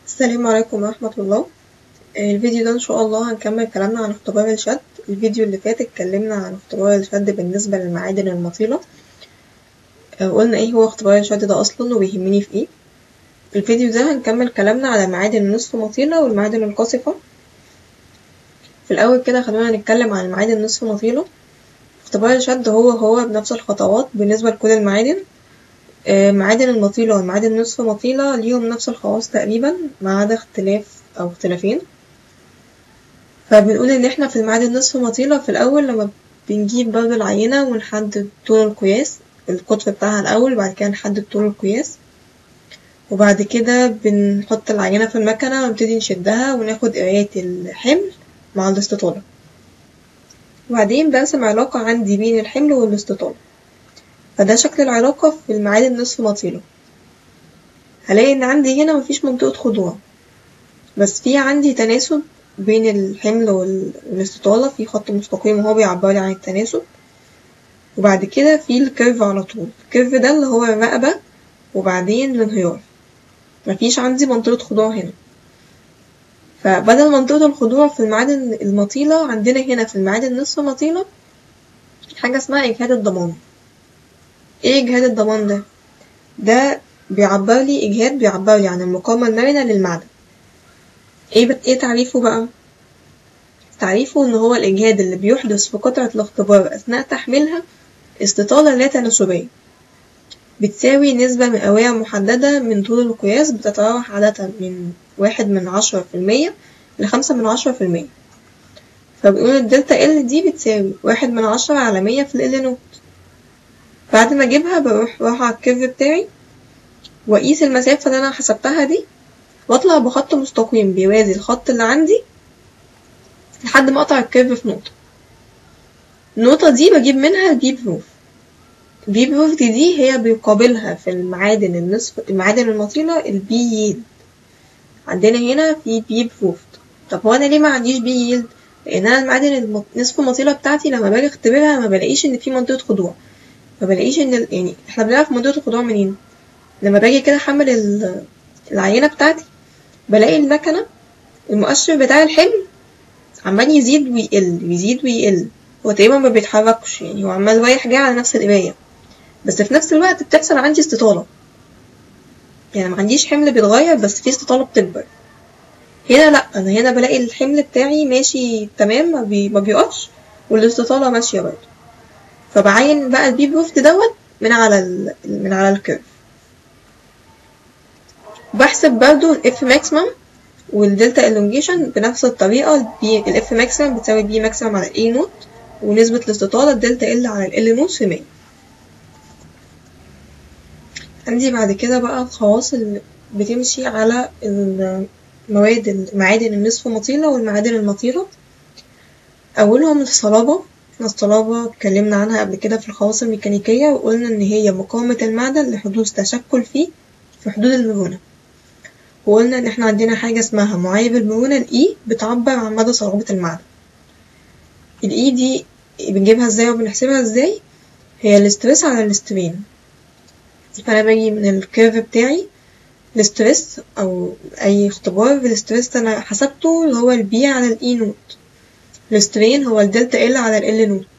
السلام عليكم ورحمة الله الفيديو ده إن شاء الله هنكمل كلامنا عن اختبار الشد الفيديو اللي فات اتكلمنا عن اختبار الشد بالنسبة للمعادن المطيلة وقلنا ايه هو اختبار الشد ده أصلا وبيهمني في ايه الفيديو ده هنكمل كلامنا على المعادن النصف مطيلة والمعادن القاصفة في الأول كده خلونا نتكلم عن المعادن النصف مطيلة اختبار الشد هو هو بنفس الخطوات بالنسبة لكل المعادن معادن المطيلة والمعادن النصف مطيلة ليهم نفس الخواص تقريبا ما عدا اختلاف أو اختلافين فبنقول إن احنا في المعادن النصف مطيلة في الأول لما بنجيب برضه العينة ونحدد طول القياس القطر بتاعها الأول وبعد كده نحدد طول القياس وبعد كده بنحط العينة في المكنة ونبتدي نشدها وناخد قراية الحمل مع الاستطالة وبعدين برسم علاقة عندي بين الحمل والاستطالة فده شكل العلاقة في المعادن نصف مطيلة هلاقي إن عندي هنا مفيش منطقة خضوع بس في عندي تناسب بين الحمل والاستطالة في خط مستقيم وهو بيعبرلي عن التناسب وبعد كده في الكيرف على طول الكيرف ده اللي هو الرقبة وبعدين الانهيار مفيش عندي منطقة خضوع هنا فبدل منطقة الخضوع في المعادن المطيلة عندنا هنا في المعادن نصف مطيلة حاجة اسمها إجهاد الضمان ايه إجهاد الضمان ده؟ ده بيعبر لي إجهاد بيعبر لي عن المقاومة المرنة للمعدن ايه بت... ايه تعريفه بقى؟ تعريفه إن هو الإجهاد اللي بيحدث في قطعة الاختبار أثناء تحميلها استطالة لا تناسبية بتساوي نسبة مئوية محددة من طول القياس بتتراوح عادة من واحد من عشرة في المية لخمسة من عشرة في المية فبنقول الدلتا ال دي بتساوي واحد من عشرة على مية في ال نوت بعد ما اجيبها بروح رايحة على الكيرف بتاعي واقيس المسافة اللي انا حسبتها دي واطلع بخط مستقيم بيوازي الخط اللي عندي لحد ما اقطع الكيرف في نقطة النقطة دي بجيب منها البي بروف البي بروف دي, دي هي بيقابلها في المعادن النصف المعادن المطيلة البي ييلد عندنا هنا في بي بروف طب هو انا ليه ما عنديش بي ييلد لان انا المعادن النصف المطيلة بتاعتي لما باجي اختبرها ما بلاقيش ان في منطقة خضوع ما بلاقيش ان ال... يعني احنا بنعرف منطقة الخضوع منين لما باجي كده احمل ال... العينة بتاعتي بلاقي المكنة المؤشر بتاع الحمل عمال يزيد ويقل يزيد ويقل هو تقريبا ما بيتحركش يعني هو عمال رايح جاي على نفس القراية بس في نفس الوقت بتحصل عندي استطالة يعني ما عنديش حمل بيتغير بس في استطالة بتكبر هنا لأ أنا هنا بلاقي الحمل بتاعي ماشي تمام ما, بي... ما بيقفش والاستطالة ماشية برضه فبعين بقى البي بروفت دوت من على ال... من على الكيرف بحسب برضو الاف ماكسيمم والدلتا الونجيشن بنفس الطريقة البي الاف ماكسيمم بتساوي البي ماكسيمم على الاي نوت ونسبة الاستطالة الدلتا ال على ال نوت في مية عندي بعد كده بقى الخواص اللي بتمشي على المواد المعادن النصف مطيلة والمعادن المطيلة أولهم الصلابة احنا الصلابة اتكلمنا عنها قبل كده في الخواص الميكانيكية وقلنا إن هي مقاومة المعدن لحدوث تشكل فيه في حدود المرونة وقلنا إن احنا عندنا حاجة اسمها معايير المرونة الإي بتعبر عن مدى صلابة المعدن الإي دي بنجيبها ازاي وبنحسبها ازاي هي الاسترس على الاسترين فأنا باجي من الكيرف بتاعي الاسترس أو أي اختبار في الاسترس أنا حسبته اللي هو البي على الإي نوت السترين هو الدلتا ال على ال نوت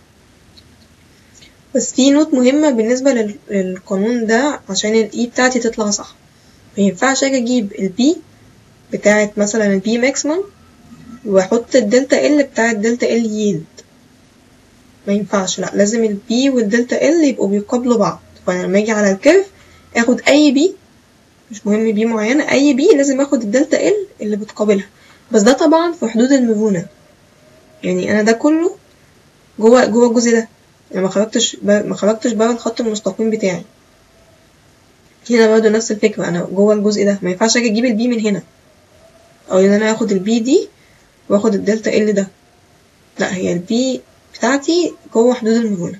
بس في نوت مهمة بالنسبة للقانون ده عشان الاي بتاعتي تطلع صح مينفعش اجي اجيب البي بتاعت مثلا البي ماكسيمم واحط الدلتا ال بتاعت دلتا ال ييلد مينفعش لا لازم البي والدلتا ال يبقوا بيقابلوا بعض فانا لما اجي على الكيرف اخد اي بي مش مهم بي معينة اي بي لازم اخد الدلتا ال اللي بتقابلها بس ده طبعا في حدود المرونة يعني انا ده كله جوه جوه الجزء ده يعني ما خرجتش ما خرجتش بره الخط المستقيم بتاعي هنا برضه نفس الفكرة انا جوه الجزء ده ما ينفعش اجي اجيب البي من هنا او ان انا اخد البي دي واخد الدلتا ال ده لا هي البي بتاعتي جوه حدود المرونة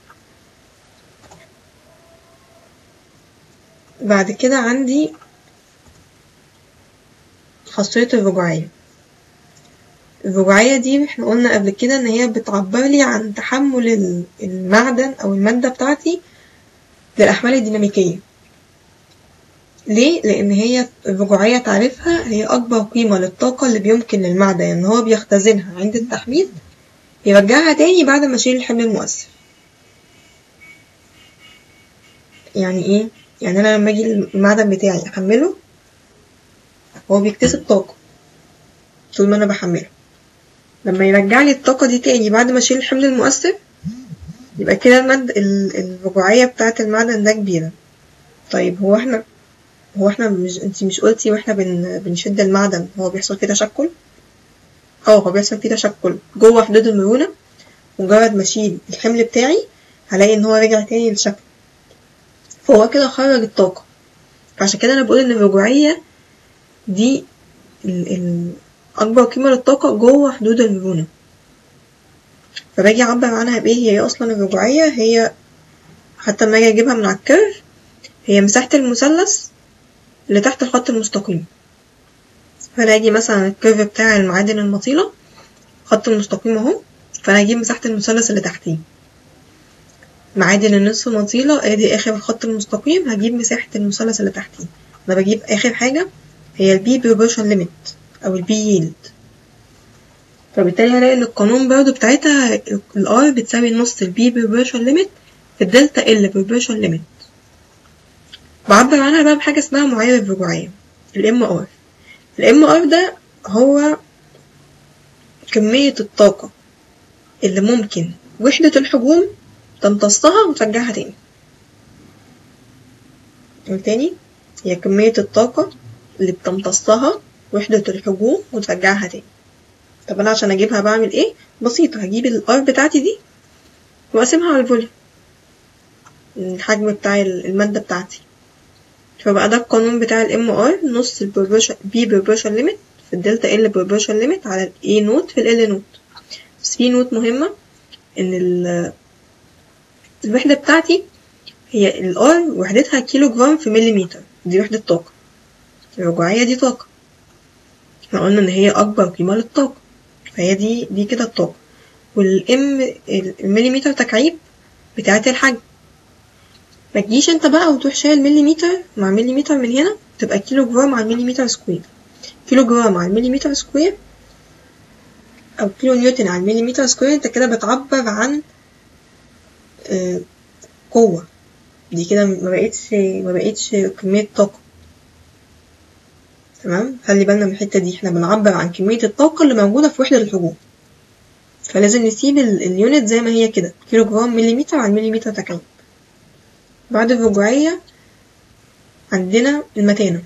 بعد كده عندي خاصية الرجوعية الرجوعية دي احنا قلنا قبل كده ان هي بتعبر لي عن تحمل المعدن او المادة بتاعتي للأحمال الديناميكية ليه؟ لأن هي الرجوعية تعرفها هي أكبر قيمة للطاقة اللي بيمكن للمعدن إن هو بيختزنها عند التحميل يرجعها تاني بعد ما أشيل الحمل المؤثر يعني إيه؟ يعني أنا لما أجي المعدن بتاعي أحمله هو بيكتسب طاقة طول ما أنا بحمله لما يرجع لي الطاقة دي تاني بعد ما أشيل الحمل المؤثر يبقى كده المد الرجوعية بتاعة المعدن ده كبيرة طيب هو احنا هو احنا مش انتي مش قلتي واحنا بن... بنشد المعدن هو بيحصل فيه تشكل اه هو بيحصل فيه تشكل جوه حدود المرونة مجرد ما اشيل الحمل بتاعي هلاقي ان هو رجع تاني للشكل فهو كده خرج الطاقة فعشان كده انا بقول ان الرجوعية دي ال... ال... أكبر قيمة للطاقة جوه حدود المرونة فباجي أعبر عنها بإيه هي أصلا الرجوعية هي حتى لما أجي أجيبها من على الكيرف هي مساحة المثلث اللي تحت الخط المستقيم فأنا أجي مثلا الكيرف بتاع المعادن المطيلة خط المستقيم أهو فأنا أجيب مساحة المثلث اللي تحتيه معادن النصف مطيلة ادي اخر الخط المستقيم هجيب مساحة المثلث اللي تحتيه انا بجيب اخر حاجة هي البي بروبورشن ليميت او البي ييلد فبالتالي هلاقي ان القانون برضه بتاعتها الار بتساوي نص البي بروبورشن ليميت في الدلتا ال بروبورشن ليميت بعبر عنها بقى بحاجة اسمها معايير الرجوعية الام ار الام ار ده هو كمية الطاقة اللي ممكن وحدة الحجوم تمتصها وترجعها تاني تاني هي كمية الطاقة اللي بتمتصها وحدة الحجوم وترجعها تاني طب أنا عشان أجيبها بعمل إيه؟ بسيطة هجيب الار بتاعتي دي وأقسمها على الفوليوم الحجم بتاع المادة بتاعتي فبقى ده القانون بتاع الام ار نص البروبورشن بي بروبورشن ليميت في الدلتا ال بروبورشن ليميت على الاي نوت في ال نوت بس في نوت مهمة ان الوحدة بتاعتي هي الار وحدتها كيلو جرام في مليمتر دي وحدة طاقة الرجوعية دي طاقة احنا قلنا ان هي اكبر قيمة للطاقة فهي دي دي كده الطاقة والام المليمتر تكعيب بتاعة الحجم ما تجيش انت بقى وتروح شايل مليمتر مع مليمتر من هنا تبقى كيلو جرام على المليمتر سكوير كيلو جرام على المليمتر سكوير او كيلو نيوتن على المليمتر سكوير انت كده بتعبر عن آه قوة دي كده ما بقتش ما بقتش كمية طاقة تمام خلي بالنا من الحتة دي احنا بنعبر عن كمية الطاقة اللي موجودة في وحدة الحجوم فلازم نسيب اليونت زي ما هي كده كيلو جرام مليمتر على المليمتر تكعيب بعد الرجوعية عندنا المتانة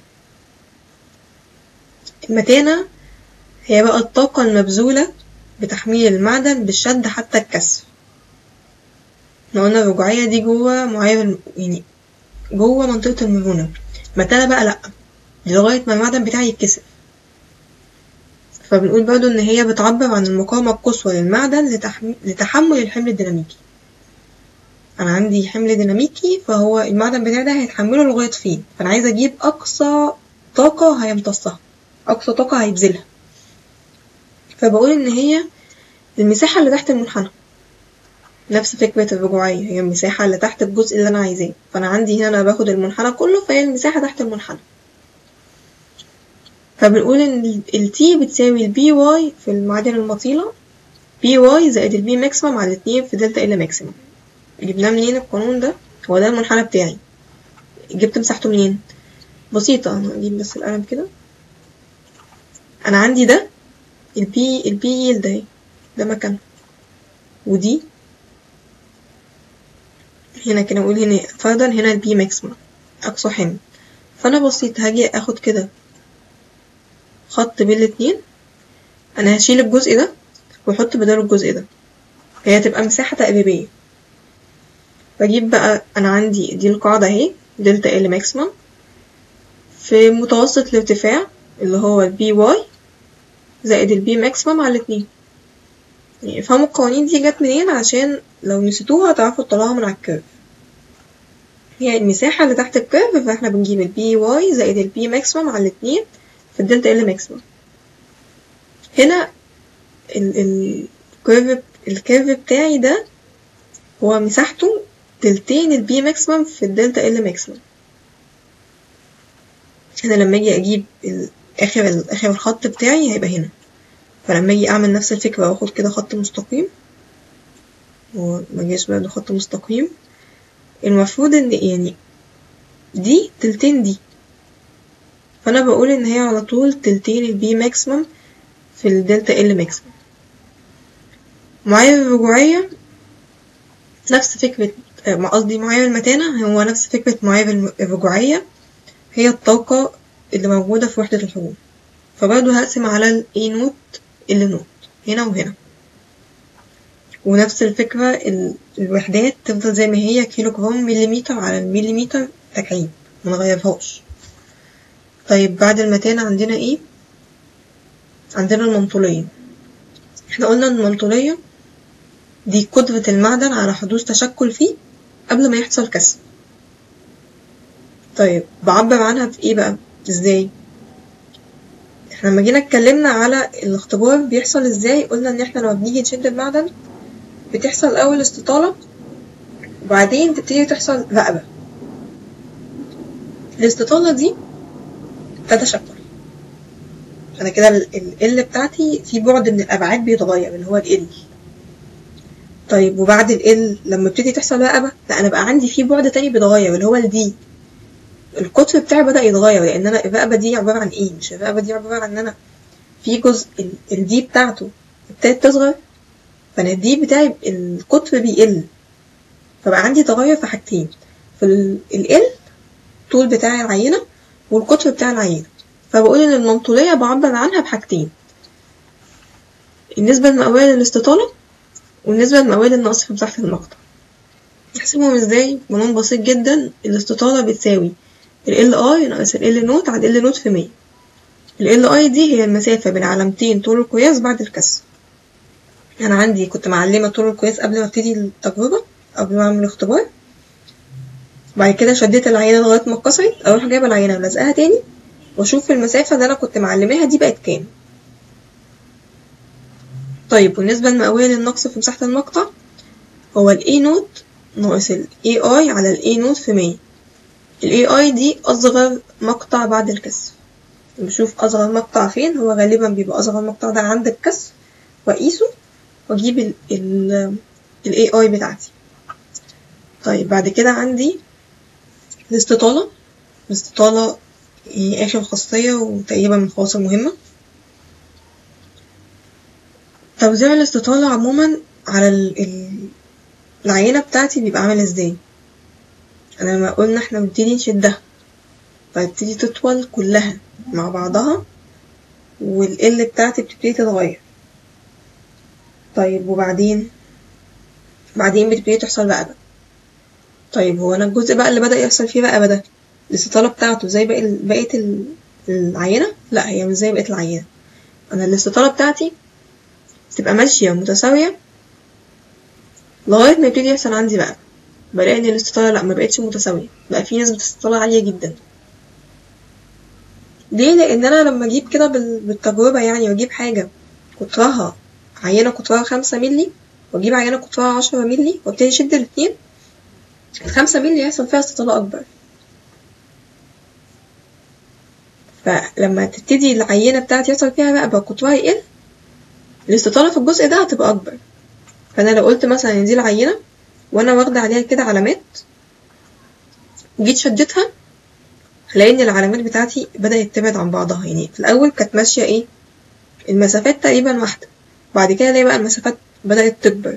المتانة هي بقى الطاقة المبذولة بتحميل المعدن بالشد حتى الكسر احنا قلنا الرجوعية دي جوه معايير يعني جوه منطقة المرونة المتانة بقى لأ دي لغاية ما المعدن بتاعي يتكسر فبنقول برضو إن هي بتعبر عن المقاومة القصوى للمعدن لتحمل, لتحمل الحمل الديناميكي أنا عندي حمل ديناميكي فهو المعدن بتاعي ده هيتحمله لغاية فين فأنا عايزة أجيب أقصى طاقة هيمتصها أقصى طاقة هيبذلها فبقول إن هي المساحة اللي تحت المنحنى نفس فكرة الرجوعية هي المساحة اللي تحت الجزء اللي أنا عايزاه فأنا عندي هنا باخد المنحنى كله فهي المساحة تحت المنحنى فبنقول إن ال T بتساوي ال BY في المعادن المطيلة BY زائد ال B ماكسيمم على الاتنين في دلتا ال ماكسيمم جبناه منين القانون ده هو ده المنحنى بتاعي جبت مساحته منين بسيطة أنا أجيب بس القلم كده أنا عندي ده ال B ال B يلد أهي ده مكانه ودي هنا كده نقول هنا فرضا هنا البي ماكسيمم أقصى حمل فأنا بسيط هاجي أخد كده خط بين الاتنين أنا هشيل الجزء ده وأحط بداله الجزء ده هي هتبقى مساحة تقريبية بجيب بقى أنا عندي دي القاعدة اهي دلتا ال ماكسيمم في متوسط الارتفاع اللي هو البي واي زائد البي ماكسيمم على الاتنين يعني افهموا القوانين دي جت منين عشان لو نسيتوها هتعرفوا تطلعوها من على الكيرف هي المساحة اللي تحت الكيرف فاحنا بنجيب البي واي زائد البي ماكسيمم على الاتنين في الدلتا ال ماكسيمم هنا الكيرف الكيرف بتاعي ده هو مساحته تلتين البي ماكسيمم في الدلتا ال ماكسيمم هنا لما اجي اجيب اخر اخر الخط بتاعي هيبقى هنا فلما اجي اعمل نفس الفكرة واخد كده خط مستقيم ومجيش برضه خط مستقيم المفروض ان يعني دي تلتين دي فانا بقول ان هي على طول تلتين البي ماكسيمم في الدلتا ال ماكسيمم معايير الرجوعية نفس فكرة قصدي معايير المتانة هو نفس فكرة معايير الرجوعية هي الطاقة اللي موجودة في وحدة الحجوم فبرضه هقسم على ال A نوت ال نوت هنا وهنا ونفس الفكرة الوحدات تفضل زي ما هي كيلو جرام مليمتر على المليمتر تكعيب منغيرهاش طيب بعد المتانة عندنا ايه عندنا المنطولية احنا قلنا ان المنطولية دي قدرة المعدن على حدوث تشكل فيه قبل ما يحصل كسر طيب بعبر عنها في ايه بقى ازاي احنا لما جينا اتكلمنا على الاختبار بيحصل ازاي قلنا ان احنا لما بنيجي نشد المعدن بتحصل اول استطالة وبعدين تبتدي تحصل رقبة الاستطالة دي تتشكل انا كده ال بتاعتي في بعد من الابعاد بيتغير اللي هو ال طيب وبعد ال لما بتبتدي تحصل رقبة لا انا بقى عندي في بعد تاني بيتغير اللي هو الدي القطر بتاعي بدأ يتغير لأن أنا الرقبة دي عبارة عن إيه؟ مش الرقبة دي عبارة عن إن أنا في جزء الدي بتاعته ابتدت تصغر فأنا الدي بتاعي القطر بيقل فبقى عندي تغير في حاجتين في ال طول بتاع العينة والقطر بتاع العينة فبقول إن المنطولية بعبر عنها بحاجتين النسبة المئوية للاستطالة والنسبة المئوية للنقص في مساحة المقطع نحسبهم ازاي؟ قانون بسيط جدا الاستطالة بتساوي ال I ناقص ال L نوت على ال نوت في مية ال I دي هي المسافة بين علامتين طول القياس بعد الكسر أنا عندي كنت معلمة طول القياس قبل ما ابتدي التجربة قبل ما أعمل الاختبار بعد كده شديت العينة لغاية ما اتكسرت أروح جايبة العينة ولازقاها تاني وأشوف المسافة اللي أنا كنت معلماها دي بقت كام طيب والنسبة المئوية للنقص في مساحة المقطع هو ال A نوت ناقص ال AI على ال A نوت في مية ال AI دي أصغر مقطع بعد الكسر بشوف أصغر مقطع فين هو غالبا بيبقى أصغر مقطع ده عند الكسر وأقيسه وأجيب ال ال ال AI بتاعتي طيب بعد كده عندي الاستطالة الاستطالة هي آخر خاصية وتقريبا من الخواص المهمة توزيع الاستطالة عموما على ال ال العينة بتاعتي بيبقى عامل ازاي انا لما قلنا احنا بنبتدي نشدها فبتبتدي تطول كلها مع بعضها والقل بتاعتي بتبتدي تتغير طيب وبعدين بعدين بتبتدي تحصل رقبة طيب هو انا الجزء بقى اللي بدأ يحصل فيه رقبة ده الاستطالة بتاعته زي باقي بقية العينة لا هي مش زي بقية العينة انا الاستطالة بتاعتي تبقى ماشية متساوية لغاية ما يبتدي يحصل عندي بقى بلاقي ان الاستطالة لا ما بقتش متساوية بقى في نسبة استطالة عالية جدا ليه لان انا لما اجيب كده بالتجربة يعني واجيب حاجة قطرها عينة قطرها خمسة ملي واجيب عينة قطرها عشرة ملي وابتدي اشد الاتنين الخمسة ملي يحصل فيها استطالة اكبر فلما تبتدي العينة بتاعتي يحصل فيها رقبة قطرها يقل الاستطالة في الجزء ده هتبقى أكبر فأنا لو قلت مثلا إن دي العينة وأنا واخدة عليها كده علامات جيت شدتها هلاقي إن العلامات بتاعتي بدأت تبعد عن بعضها يعني في الأول كانت ماشية إيه المسافات تقريبا واحدة بعد كده الاقي بقى المسافات بدأت تكبر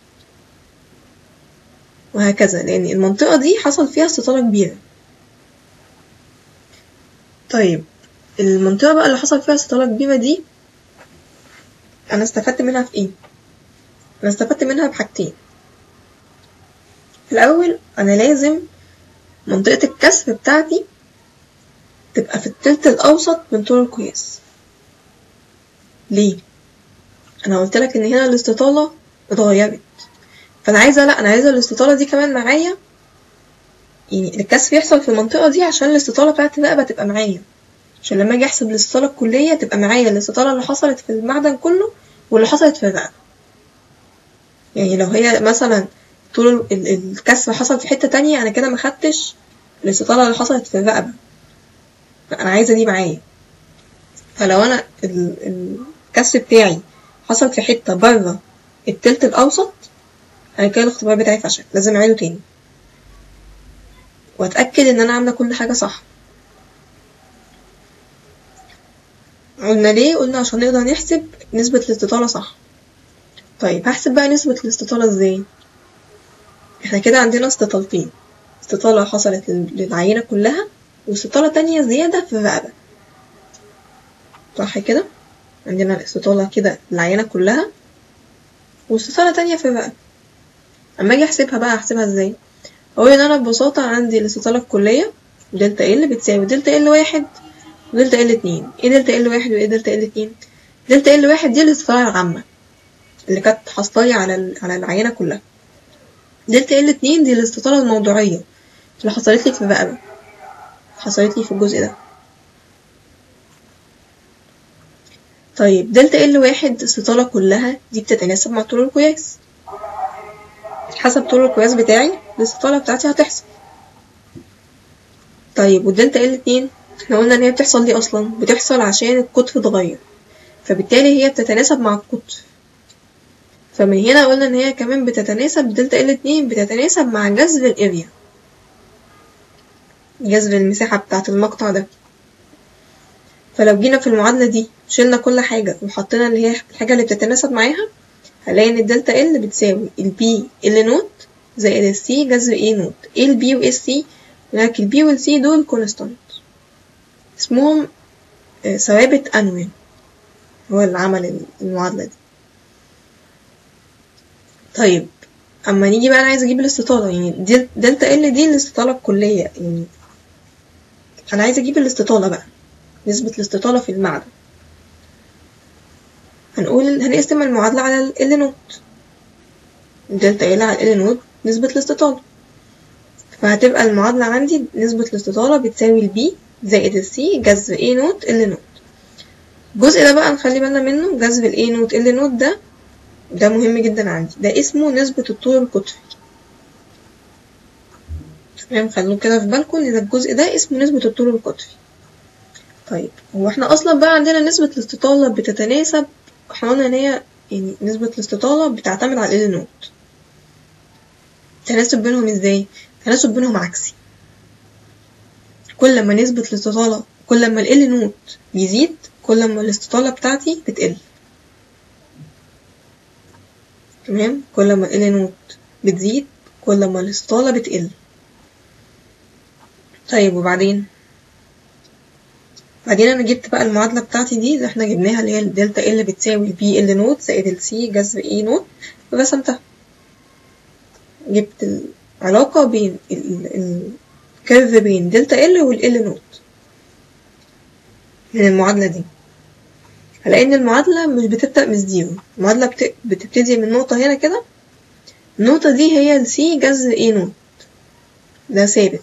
وهكذا لأن المنطقة دي حصل فيها استطالة كبيرة طيب المنطقة بقى اللي حصل فيها استطالة كبيرة دي أنا استفدت منها في إيه؟ أنا استفدت منها بحاجتين الأول أنا لازم منطقة الكسر بتاعتي تبقى في التلت الأوسط من طول القياس ليه؟ أنا قلت لك إن هنا الاستطالة اتغيرت فأنا عايزة لأ أنا عايزة الاستطالة دي كمان معايا يعني الكسر يحصل في المنطقة دي عشان الاستطالة بتاعت الرقبة تبقى معايا عشان لما اجي احسب الاستطالة الكلية تبقى معايا الاستطالة اللي حصلت في المعدن كله واللي حصلت في الرقبة يعني لو هي مثلا طول الكسر حصل في حتة تانية انا كده ما خدتش الاستطالة اللي حصلت في الرقبة انا عايزه دي معايا فلو انا ال- الكس بتاعي حصل في حته بره التلت الاوسط انا كده الاختبار بتاعي فشل لازم اعيده تاني واتاكد ان انا عامله كل حاجه صح قلنا ليه قلنا عشان نقدر نحسب نسبه الاستطاله صح طيب هحسب بقى نسبه الاستطاله ازاي احنا كده عندنا استطالتين استطاله حصلت لل- للعينه كلها واستطاله تانية زياده في الرقبه صح كده عندنا الاستطالة كده العينة كلها واستطالة تانية في الرقبة أما أجي أحسبها بقى أحسبها إزاي أقول إن أنا ببساطة عندي الاستطالة الكلية دلتا ال بتساوي دلتا ال واحد ودلتا ال اتنين ايه دلتا ال واحد وايه دلتا ال اتنين دلتا ال واحد دي الاستطالة العامة اللي كانت حاصلالي على ال- على العينة كلها دلتا ال اتنين دي الاستطالة الموضوعية اللي حصلت لي في الرقبة حصلت لي في الجزء ده طيب دلتا ال واحد استطالة كلها دي بتتناسب مع طول القياس حسب طول القياس بتاعي الاستطالة بتاعتي هتحصل طيب والدلتا ال اتنين احنا قلنا ان هي بتحصل ليه اصلا بتحصل عشان القطر اتغير فبالتالي هي بتتناسب مع القطر فمن هنا قلنا ان هي كمان بتتناسب دلتا ال اتنين بتتناسب مع جذر الاريا جذر المساحة بتاعة المقطع ده فلو جينا في المعادلة دي شلنا كل حاجة وحطينا اللي هي الحاجة اللي بتتناسب معاها هلاقي ان الدلتا ال بتساوي البي ال نوت زائد السي جذر اي نوت ايه البي وايه السي لكن البي والسي دول كونستانت اسمهم آه، ثوابت انوي هو اللي عمل المعادلة دي طيب اما نيجي بقى انا عايز اجيب الاستطالة يعني دل- دلتا ال دي الاستطالة الكلية يعني انا عايز اجيب الاستطالة بقى نسبة الاستطالة في المعدن هنقول هنقسم المعادلة على ال نوت دلتا ال على ال نوت نسبة الاستطالة فهتبقى المعادلة عندي نسبة الاستطالة بتساوي البي زائد السي جذر اي نوت ال نوت الجزء ده بقى نخلي بالنا منه جذر الاي نوت ال نوت ده ده مهم جدا عندي ده اسمه نسبة الطول القطري تمام خلوه كده في بالكم ان ده الجزء ده اسمه نسبة الطول القطري طيب هو احنا اصلا بقى عندنا نسبة الاستطالة بتتناسب احنا قلنا ان هي يعني نسبة الاستطالة بتعتمد على ال نوت التناسب بينهم ازاي التناسب بينهم عكسي كل ما نسبة الاستطالة كل ما ال نوت بيزيد كل ما الاستطالة بتاعتي بتقل تمام كل ما ال نوت بتزيد كل ما الاستطالة بتقل طيب وبعدين بعدين انا جبت بقى المعادله بتاعتي دي اللي احنا جبناها اللي هي الدلتا ال بتساوي البي ال نوت زائد السي جذر اي نوت ورسمتها جبت العلاقه بين الكيرف بين دلتا ال والال نوت من المعادله دي هلاقي ان المعادله مش بتبدا من زيرو المعادله بت... بتبتدي من نقطه هنا كده النقطه دي هي السي جذر اي نوت ده ثابت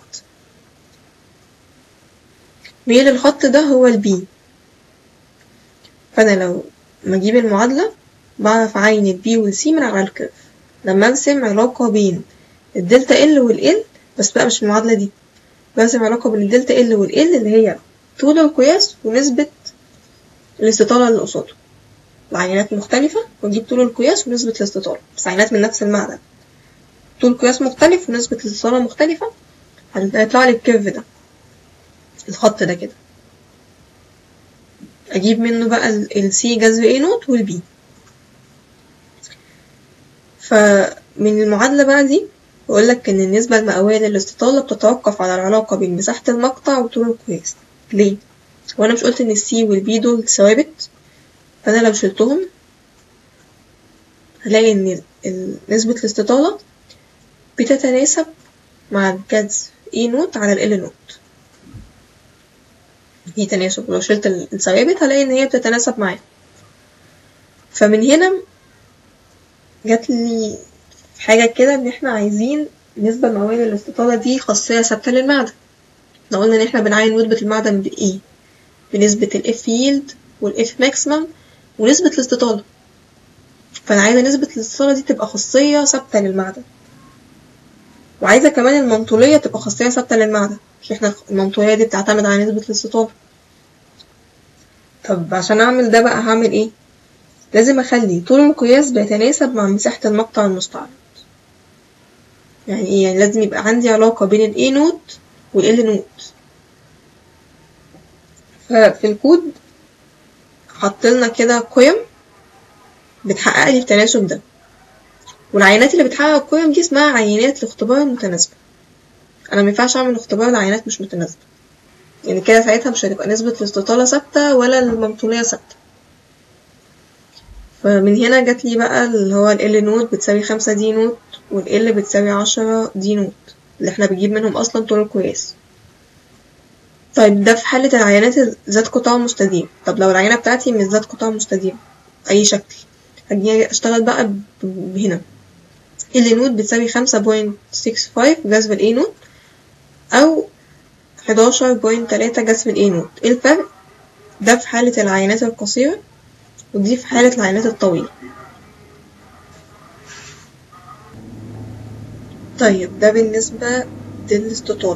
ميل الخط ده هو البي فانا لو ما اجيب المعادلة بعرف اعين البي والسي من على الكيرف لما ارسم علاقة بين الدلتا ال والال بس بقى مش المعادلة دي برسم علاقة بين الدلتا ال والال اللي هي طول القياس ونسبة الاستطالة اللي قصاده العينات مختلفة واجيب طول القياس ونسبة الاستطالة بس عينات من نفس المعدن طول القياس مختلف ونسبة الاستطالة مختلفة هيطلع لي الكيرف ده الخط ده كده اجيب منه بقى السي جذر اي نوت والبي فمن المعادلة بقى دي بقول لك ان النسبة المئوية للاستطالة بتتوقف على العلاقة بين مساحة المقطع وطول القياس ليه؟ وانا مش قلت ان السي والبي دول ثوابت فانا لو شلتهم هلاقي ان نسبة الاستطالة بتتناسب مع الجذر اي نوت على ال نوت في تناسب لو شلت الثوابت هلاقي ان هي بتتناسب معاه فمن هنا جات لي حاجة كده ان احنا عايزين نسبة مئوية للاستطالة دي خاصية ثابتة للمعدن احنا قلنا ان احنا بنعين رتبة المعدن بايه بنسبة الاف ييلد والاف ماكسيمم ونسبة الاستطالة فانا عايزة نسبة الاستطالة دي تبقى خاصية ثابتة للمعدن وعايزة كمان المنطولية تبقى خاصية ثابتة للمعدن مش احنا المنطوية دي بتعتمد على نسبة الاستطالة طب عشان اعمل ده بقى هعمل ايه لازم اخلي طول القياس بيتناسب مع مساحة المقطع المستعرض يعني ايه يعني لازم يبقى عندي علاقة بين ال A نوت وال L نوت ففي الكود حطلنا كده قيم بتحقق لي التناسب ده والعينات اللي بتحقق القيم دي اسمها عينات الاختبار المتناسبة انا مينفعش اعمل اختبار لعينات مش متناسبة يعني كده ساعتها مش هتبقى نسبة الاستطالة ثابتة ولا الممثولية ثابتة فمن هنا جات لي بقى اللي هو ال L نوت بتساوي خمسة دي نوت وال L بتساوي عشرة دي نوت اللي احنا بنجيب منهم أصلا طول القياس طيب ده في حالة العينات ذات قطاع مستديم طب لو العينة بتاعتي مش ذات قطاع مستديم أي شكل هجي أشتغل بقى هنا ال نوت بتساوي خمسة بوينت سكس فايف جذر ال A نوت أو حداشر بوينت تلاتة جذر ال A نوت ايه الفرق؟ ده في حالة العينات القصيرة ودي في حالة العينات الطويلة طيب ده بالنسبة للاستطالة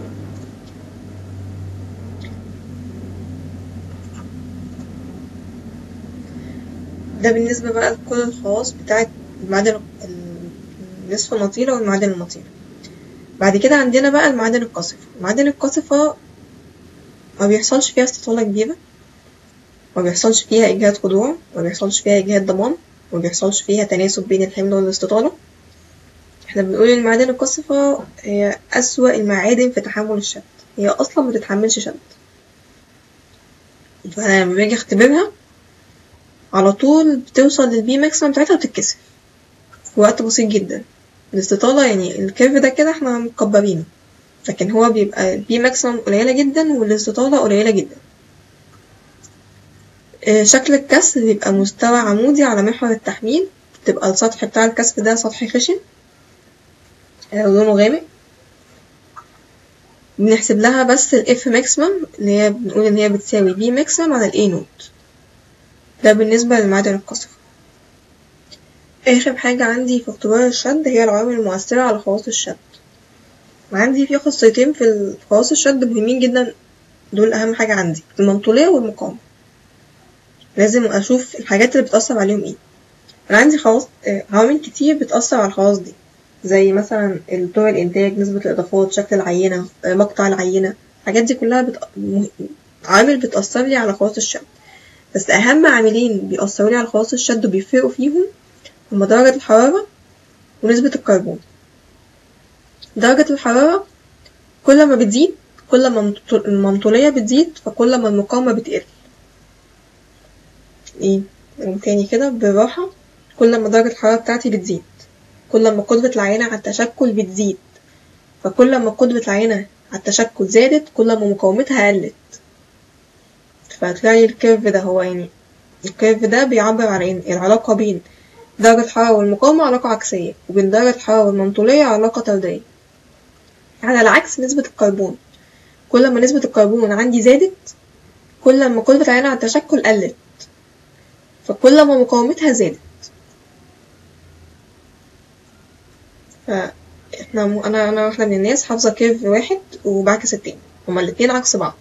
ده بالنسبة بقى لكل الخواص بتاعة المعادن النصف النطيرة والمعادن المطيرة بعد كده عندنا بقى المعادن القاصفة المعادن القاصفة ما بيحصلش فيها استطالة كبيرة ما بيحصلش فيها إجهاد خضوع ما بيحصلش فيها إجهاد ضمان ما بيحصلش فيها تناسب بين الحمل والاستطالة احنا بنقول المعادن القاصفة هي أسوأ المعادن في تحمل الشد هي أصلا ما تتحملش شد فأنا لما باجي أختبرها على طول بتوصل للبي ماكسيمم بتاعتها وتتكسر في وقت بسيط جدا الاستطالة يعني الكيرف ده كده احنا مكبرينه لكن هو بيبقى البي ماكسيمم قليلة جدا والاستطالة قليلة جدا شكل الكسر بيبقى مستوى عمودي على محور التحميل بتبقى السطح بتاع الكسر ده سطح خشن لونه غامق بنحسب لها بس الاف ماكسيمم اللي هي بنقول ان هي بتساوي بي ماكسيمم على الاي نوت ده بالنسبة للمعادن القصفة آخر حاجة عندي في اختبار الشد هي العوامل المؤثرة على خواص الشد وعندي في خاصيتين في خواص الشد مهمين جدا دول أهم حاجة عندي المنطولية والمقاومة لازم أشوف الحاجات اللي بتأثر عليهم ايه أنا عندي خواص عوامل كتير بتأثر على الخواص دي زي مثلا طرق الإنتاج نسبة الإضافات شكل العينة مقطع العينة الحاجات دي كلها بت... عوامل بتأثر لي على خواص الشد بس أهم عاملين بيأثروا لي على خواص الشد وبيفرقوا فيهم هما درجة الحرارة ونسبة الكربون درجة الحرارة كل ما بتزيد كل ما المنطولية بتزيد فكل ما المقاومة بتقل ايه تاني كده بالراحة كل ما درجة الحرارة بتاعتي بتزيد كل ما قدرة العينة على التشكل بتزيد فكل ما قدرة العينة على التشكل زادت كل ما مقاومتها قلت فهتلاقي الكيرف ده هو يعني الكيرف ده بيعبر عن ايه العلاقة بين درجة الحرارة والمقاومة علاقة عكسية وبين درجة الحرارة والمنطولية علاقة طردية على العكس نسبة الكربون كل ما نسبة الكربون عندي زادت كل ما قدرة العينة على التشكل قلت فكل ما مقاومتها زادت فاحنا انا انا واحدة من الناس حافظة كيرف واحد وبعكس التاني هما الاتنين عكس بعض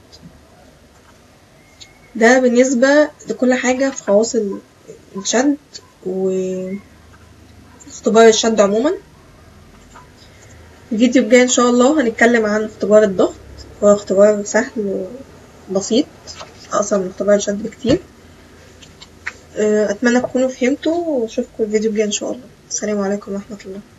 ده بالنسبة لكل حاجة في خواص الشد و اختبار الشد عموما الفيديو الجاي ان شاء الله هنتكلم عن اختبار الضغط هو اختبار سهل وبسيط اقصر من اختبار الشد بكتير اتمنى تكونوا فهمتوا واشوفكم الفيديو الجاي ان شاء الله السلام عليكم ورحمة الله